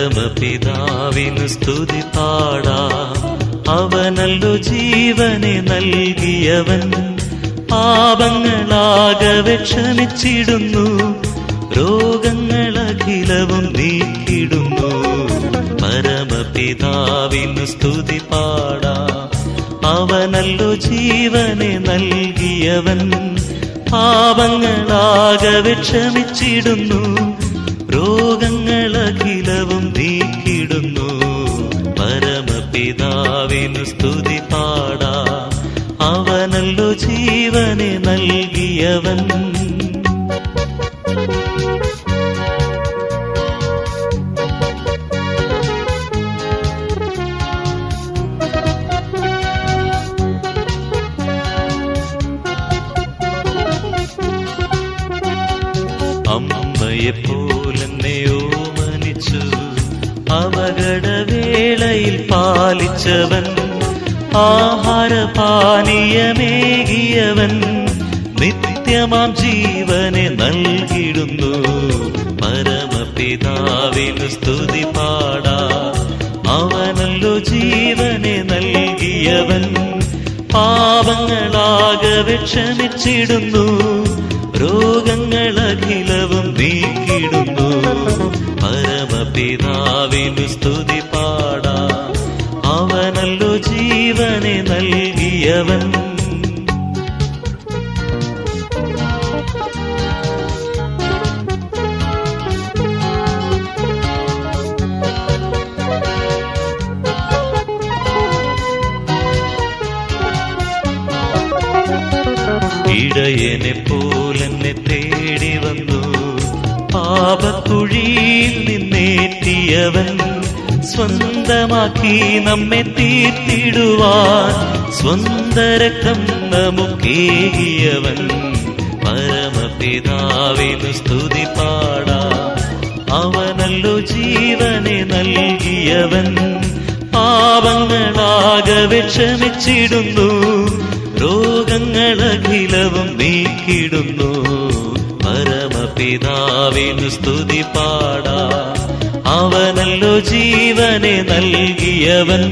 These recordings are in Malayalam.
പരമപിതാവിന് സ്തുതി പാടാം അവനല്ലോ ജീവനെ നൽകിയവൻ പാപങ്ങളാകെ ക്ഷമിച്ചിടുന്നു രോഗങ്ങളഖിലവും നീക്കിടുന്നു പരമപിതാവിന് സ്തുതി പാടാം അവനല്ലോ ജീവനെ നൽകിയവൻ പാപങ്ങളാകെ ക്ഷമിച്ചിടുന്നു രോഗങ്ങളഖിലവും നീക്കിടുന്നു പരമപിതാവിനു സ്തുതി പാടാം അവനല്ലോ ജീവനെ നൽകിയവൻ അമ്മയെപ്പോലെന്നെ ഓമനിച്ചു അപകടവേളയിൽ പാലിച്ചവൻ ആഹാരപാനീയമേകിയവൻ നിത്യമാം ജീവനെ നൽകിടുന്നു പരമപിതാവിന് സ്തുതി പാടാ അവനല്ലോ ജീവനെ നൽകിയവൻ പാപങ്ങളാകെ ക്ഷമിച്ചിടുന്നു രോഗങ്ങളഖിലവും നീക്കിടുന്നു പരമപിതാവിനു സ്തുതി പാടാ അവനല്ലോ ജീവനെ നൽകിയവൻ ഇടയനെ പോലെന്നെ തേടി വന്നു പാപക്കുഴിയിൽ നിന്നേറ്റിയവൻ സ്വന്തമാക്കി നമ്മെ തീർത്തിടുവാൻ സ്വന്തരക്തം നമുക്കേകിയവൻ പരമപിതാവിനു സ്തുതി പാടാ അവനല്ലോ ജീവനെ നൽകിയവൻ പാപങ്ങളാകെ ക്ഷമിച്ചിടുന്നു രോഗങ്ങളഖിലവും നീക്കിടുന്നു പരമപിതാവിനു സ്തുതി പാടാ അവനല്ലോ ജീവനെ നൽകിയവൻ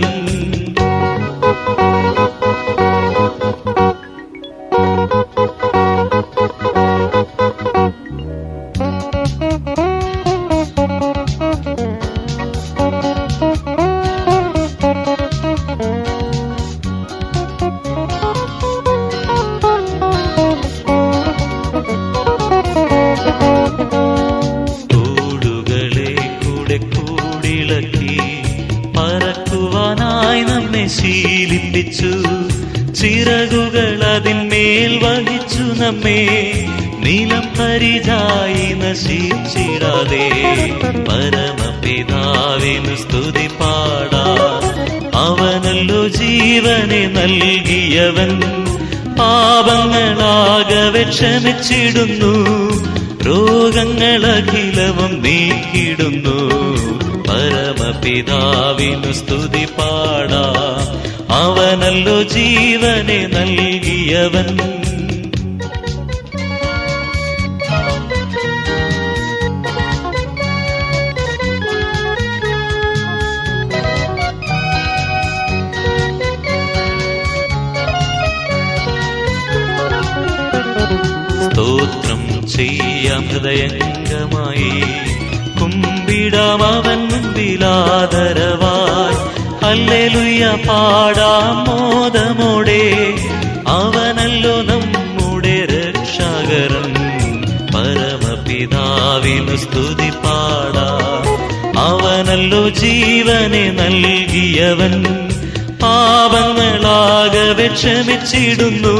കൂടുകളെ കൂടെ കൂടിളക്കി പറക്കുവാനായി നമ്മെ ശീലിപ്പിച്ചു ചിറകുകൾ അതിന്മേൽ വഹിച്ചു നമ്മെ നീലം പരിചായി നശിച്ചിടാതെ പരമപിതാവിനു സ്തുതി പാടാ അവനല്ലോ ജീവനെ നൽകിയവൻ പാപങ്ങളാകെ ക്ഷമിച്ചിടുന്നു രോഗങ്ങളഖിലവും നീക്കിടുന്നു പരമപിതാവിനു സ്തുതി പാടാ അവനല്ലോ ജീവനെ നൽകിയവൻ സ്തോത്രം ചെയ്യാം ഹൃദയംഗമായി കുമ്പിടാം അവൻ മുമ്പിലാദരവായി അല്ലെലുയ്യ പാടാം മോദമോടെ അവനല്ലോ നമ്മുടെ രക്ഷാകരൻ പരമപിതാവിനു സ്തുതി പാടാ അവനല്ലോ ജീവനെ നൽകിയവൻ പാപങ്ങളാകെ ക്ഷമിച്ചിടുന്നു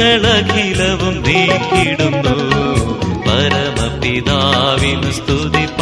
രോഗങ്ങളഖിലവും നീക്കിടുന്നു പരമപിതാവിന് സ്തുതി